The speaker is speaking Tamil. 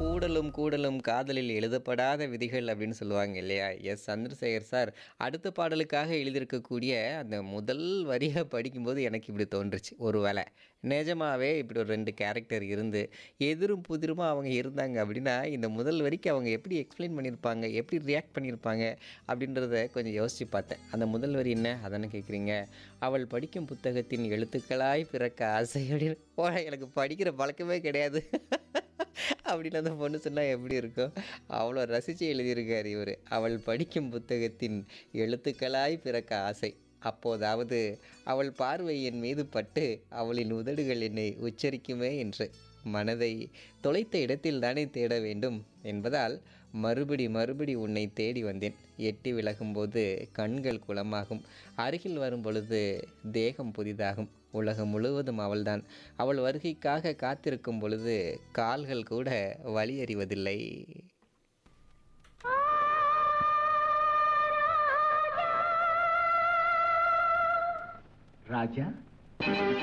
கூடலும் கூடலும் காதலில் எழுதப்படாத விதிகள் அப்படின்னு சொல்லுவாங்க இல்லையா எஸ் சந்திரசேகர் சார் அடுத்த பாடலுக்காக எழுதியிருக்கக்கூடிய அந்த முதல் வரியை படிக்கும்போது எனக்கு இப்படி தோன்றுச்சு ஒரு வேளை நிஜமாவே இப்படி ஒரு ரெண்டு கேரக்டர் இருந்து எதிரும் புதிருமா அவங்க இருந்தாங்க அப்படின்னா இந்த முதல் வரிக்கு அவங்க எப்படி எக்ஸ்பிளைன் பண்ணியிருப்பாங்க எப்படி ரியாக்ட் பண்ணியிருப்பாங்க அப்படின்றத கொஞ்சம் யோசித்து பார்த்தேன் அந்த முதல் வரி என்ன அதானே கேட்குறீங்க அவள் படிக்கும் புத்தகத்தின் எழுத்துக்களாய் பிறக்க ஆசை அப்படின்னு போட எனக்கு படிக்கிற பழக்கமே கிடையாது அப்படின்னு அந்த பொண்ணு சொன்னால் எப்படி இருக்கும் அவ்வளோ ரசித்து எழுதியிருக்கார் இவர் அவள் படிக்கும் புத்தகத்தின் எழுத்துக்களாய் பிறக்க ஆசை அப்போதாவது அவள் பார்வை என் மீது பட்டு அவளின் உதடுகள் என்னை உச்சரிக்குமே என்று மனதை தொலைத்த இடத்தில் தானே தேட வேண்டும் என்பதால் மறுபடி மறுபடி உன்னை தேடி வந்தேன் எட்டி விலகும்போது கண்கள் குளமாகும் அருகில் வரும் பொழுது தேகம் புதிதாகும் உலகம் முழுவதும் அவள்தான் அவள் வருகைக்காக காத்திருக்கும் பொழுது கால்கள் கூட வழி அறிவதில்லை ராஜா